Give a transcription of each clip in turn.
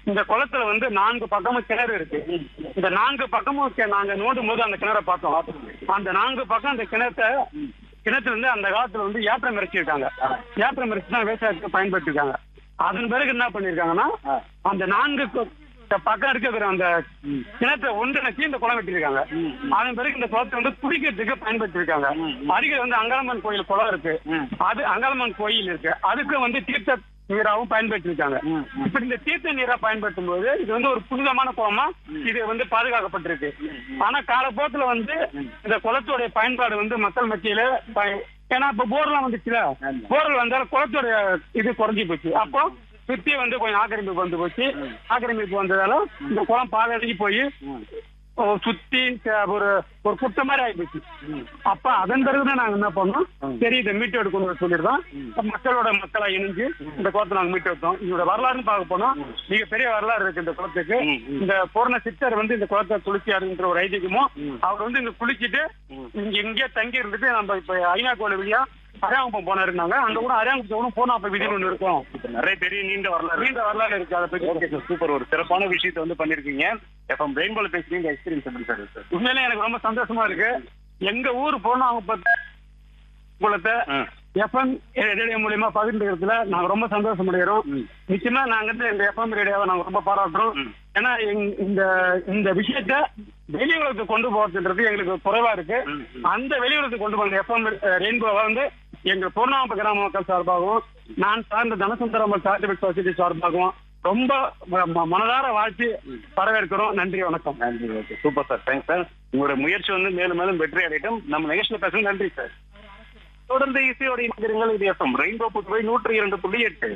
இந்த குளத்துல வந்து நான்கு பக்கமும் கிணறு இருக்கு இந்த நான்கு பக்கமும் கி- நாங்க நோண்டும் போது அந்த கிணறை பார்த்தோம் அந்த நான்கு பக்கம் அந்த கிணத்தை கிணத்துல இருந்து அந்த காலத்துல வந்து ஏற்றம் இறைச்சிருக்காங்க ஏற்றம் இறைச்சி தான் விவசாயத்துக்கு பயன்படுத்திருக்காங்க அதன் பிறகு என்ன பண்ணிருக்காங்கன்னா அந்த நான்கு கு- இந்த பக்கம் இருக்கிற அந்த கிணத்தை ஒன்றிணைச்சு இந்த குளம் வெட்டியிருக்காங்க அதன் பிறகு இந்த குளத்தை வந்து குடிக்கிறதுக்கு பயன்படுத்திருக்காங்க அருகில் வந்து அங்காளம்மன் கோயில் குளம் இருக்கு அது அங்காளம்மன் கோயில் இருக்கு அதுக்கு வந்து தீர்த்த நீராவும் பயன்படுத்திருக்காங்க இப்ப இந்த தீர்த்த நீரா பயன்படுத்தும் போது இது வந்து ஒரு புனிதமான குளமா இது வந்து பாதுகாக்கப்பட்டிருக்கு ஆனா காலப்போக்கில் வந்து இந்த குளத்தோடைய பயன்பாடு வந்து மக்கள் மத்தியில பய- ஏன்னா இப்ப போர்லாம் வந்துச்சுல போர்ல வந்தாலும் குளத்தோட இது குறைஞ்சி போச்சு அப்போ சுத்தி வந்து கொஞ்சம் ஆக்கிரமிப்பு வந்து போச்சு ஆக்கிரமிப்பு வந்ததால இந்த குளம் பாதடைஞ்சு போய் ஓ, சுத்தி ச- ஒரு ஒரு குட்டை மாதிரி ஆகி போச்சு அப்ப அதன் பிறகுதான் நாங்க என்ன பண்ணோம் சரி இதை மீட்டு எடுக்கணும்னு சொல்லிருந்தோம் மக்களோட மக்களா இணைஞ்சு இந்த குளத்தை நாங்க மீட்டு எடுத்தோம் இதோட வரலாறுன்னு பார்க்க போனோம் மிக பெரிய வரலாறு இருக்கு இந்த குளத்துக்கு இந்த பூர்ண சித்தர் வந்து இந்த குளத்தை குளிச்சாருன்ற ஒரு ஐதீகமும் அவர் வந்து இங்க குளிச்சிட்டு இங்க இங்கே தங்கி இருந்துட்டு நம்ம இப்ப ஐநா கோயில் வழியா அரியாங்குப்பம் போனாருன்னாங்க அங்க கூட அரியாங்குப்பம் போனா அப்ப விதி ஒண்ணு இருக்கும் நிறைய பெரிய நீண்ட வரலாறு நீண்ட வரலாறு இருக்கு அதை பத்தி ஓகே சார் சூப்பர் ஒரு சிறப்பான விஷயத்தை வந்து பண்ணிருக்கீங்க எஃப்எம் ரெயின்போல பேசுறீங்க எக்ஸ்பீரியன்ஸ் எப்படி சார் சார் உண்மையிலே எனக்கு ரொம்ப சந்தோஷமா இருக்கு எங்க ஊர் போனோம் அவங்க பத்தி குளத்தை எஃப்எம் ரேடியோ மூலியமா பகிர்ந்துக்கிறதுல நாங்க ரொம்ப சந்தோஷம் அடைகிறோம் நிச்சயமா நாங்க வந்து இந்த எஃப்எம் ரேடியோவை நாங்க ரொம்ப பாராட்டுறோம் ஏன்னா எங்க- இந்த இந்த விஷயத்த வெளியுலகத்துக்கு கொண்டு போறதுன்றது எங்களுக்கு குறைவா இருக்கு அந்த வெளியுலகத்துக்கு கொண்டு போன எஃப்எம் ரெயின்போவை வந்து எங்க பூர்ணாம கிராம மக்கள் சார்பாகவும் நான் சார்ந்த தனசுந்தரம் சார்டிபிக் சொசைட்டி சார்பாகவும் ரொம்ப ம- ம- மனதார வாழ்த்தி வரவேற்கிறோம் நன்றி வணக்கம் நன்றி okay super sir thanks sir உங்களோட முயற்சி வந்து மேலும் மேலும் வெற்றி அடையட்டும் நம்ம நிகழ்ச்சியில் பேச நன்றி சார் தொடர்ந்து இசையோட இணைந்திருங்கள் இது எஃப்எம் ரெயின்போ புதுவை நூற்றி இரண்டு புள்ளி எட்டு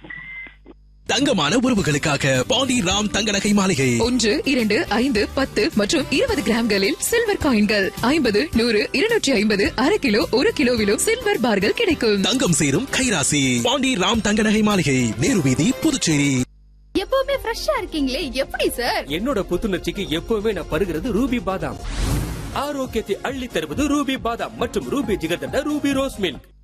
தங்கமான உறவுகளுக்காக பாண்டி ராம் தங்க நகை மாளிகை ஒன்று இரண்டு ஐந்து பத்து மற்றும் இருபது கிராம்களில் சில்வர் காயின்கள் ஐம்பது நூறு இருநூற்றி ஐம்பது அரை கிலோ ஒரு கிலோவிலும் சில்வர் பார்கள் கிடைக்கும் தங்கம் சேரும் கைராசி பாண்டி ராம் தங்க நகை மாளிகை நேரு வீதி புதுச்சேரி எப்பவுமே ஃப்ரெஷ்ஷா இருக்கீங்களே எப்படி சார் என்னோட புத்துணர்ச்சிக்கு எப்பவுமே நான் பருகிறது ரூபி பாதாம் ஆரோக்கியத்தை அள்ளி தருவது ரூபி பாதாம் மற்றும் Ruby jigarthanda Ruby rose milk